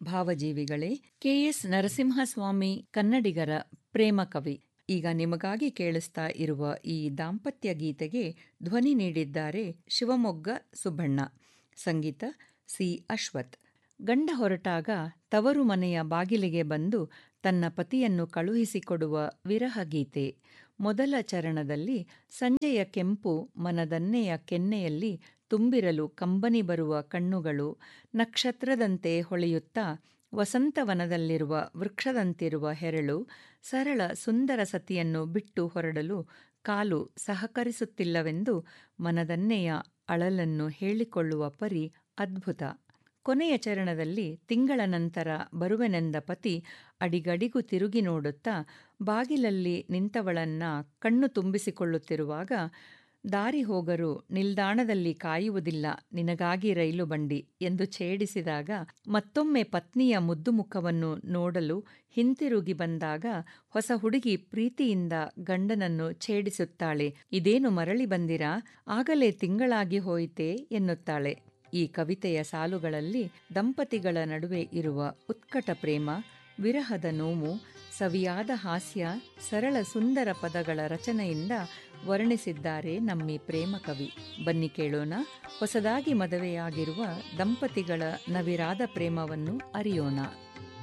ಭಾವಜೀವಿಗಳೇ KS Narasimhaswamy ಕನ್ನಡಿಗರ ಪ್ರೇಮ ಕವಿ ಈಗ ನಿಮಗಾಗಿ ಕೇಳಿಸ್ತಾ ಇರುವ ಈ ದಾಂಪತ್ಯ ಗೀತೆಗೆ ಧ್ವನಿ ನೀಡಿದ್ದಾರೆ ಶಿವಮೊಗ್ಗ ಸುಬ್ಬಣ್ಣ ಸಂಗೀತ ಸಿ ಅಶ್ವಥ್ ಗಂಡ ಹೊರಟಾಗ ತವರು ಮನೆಯ ಬಾಗಿಲಿಗೆ ಬಂದು ತನ್ನ ಪತಿಯನ್ನು ಕಳುಹಿಸಿಕೊಡುವ ವಿರಹ ಗೀತೆ ಮೊದಲ ಚರಣದಲ್ಲಿ ಸಂಜೆಯ ಕೆಂಪು ಮನದನ್ನೆಯ ಕೆನ್ನೆಯಲ್ಲಿ ತುಂಬಿರಲು ಕಂಬನಿ ಬರುವ ಕಣ್ಣುಗಳು ನಕ್ಷತ್ರದಂತೆ ಹೊಳೆಯುತ್ತಾ ವಸಂತವನದಲ್ಲಿರುವ ವೃಕ್ಷದಂತಿರುವ ಹೆರಳು ಸರಳ ಸುಂದರ ಸತಿಯನ್ನು ಬಿಟ್ಟು ಹೊರಡಲು ಕಾಲು ಸಹಕರಿಸುತ್ತಿಲ್ಲವೆಂದು ಮನದನ್ನೆಯ ಅಳಲನ್ನು ಹೇಳಿಕೊಳ್ಳುವ ಪರಿ ಅದ್ಭುತ ಕೊನೆಯ ಚರಣದಲ್ಲಿ ತಿಂಗಳ ನಂತರ ಬರುವೆನೆಂದ ಪತಿ ಅಡಿಗಡಿಗೂ ತಿರುಗಿ ನೋಡುತ್ತಾ ಬಾಗಿಲಲ್ಲಿ ನಿಂತವಳನ್ನ ಕಣ್ಣು ತುಂಬಿಸಿಕೊಳ್ಳುತ್ತಿರುವಾಗ ದಾರಿ ಹೋಗರು ನಿಲ್ದಾಣದಲ್ಲಿ ಕಾಯುವುದಿಲ್ಲ ನಿನಗಾಗಿ ರೈಲು ಬಂಡಿ ಎಂದು ಛೇಡಿಸಿದಾಗ ಮತ್ತೊಮ್ಮೆ ಪತ್ನಿಯ ಮುದ್ದು ಮುಖವನ್ನು ನೋಡಲು ಹಿಂತಿರುಗಿ ಬಂದಾಗ ಹೊಸ ಹುಡುಗಿ ಪ್ರೀತಿಯಿಂದ ಗಂಡನನ್ನು ಛೇಡಿಸುತ್ತಾಳೆ ಇದೇನು ಮರಳಿ ಬಂದಿರಾ ಆಗಲೇ ತಿಂಗಳಾಗಿ ಹೋಯಿತೆ ಎನ್ನುತ್ತಾಳೆ ಈ ಕವಿತೆಯ ಸಾಲುಗಳಲ್ಲಿ ದಂಪತಿಗಳ ನಡುವೆ ಇರುವ ಉತ್ಕಟ ಪ್ರೇಮ ವಿರಹದ ನೋವು ಸವಿಯಾದ ಹಾಸ್ಯ ಸರಳ ಸುಂದರ ಪದಗಳ ರಚನೆಯಿಂದ ವರ್ಣಿಸಿದ್ದಾರೆ ನಮ್ಮಿ ಪ್ರೇಮ ಕವಿ ಬನ್ನಿ ಕೇಳೋಣ ಹೊಸದಾಗಿ ಮದುವೆಯಾಗಿರುವ ದಂಪತಿಗಳ ನವಿರಾದ ಪ್ರೇಮವನ್ನು ಅರಿಯೋಣ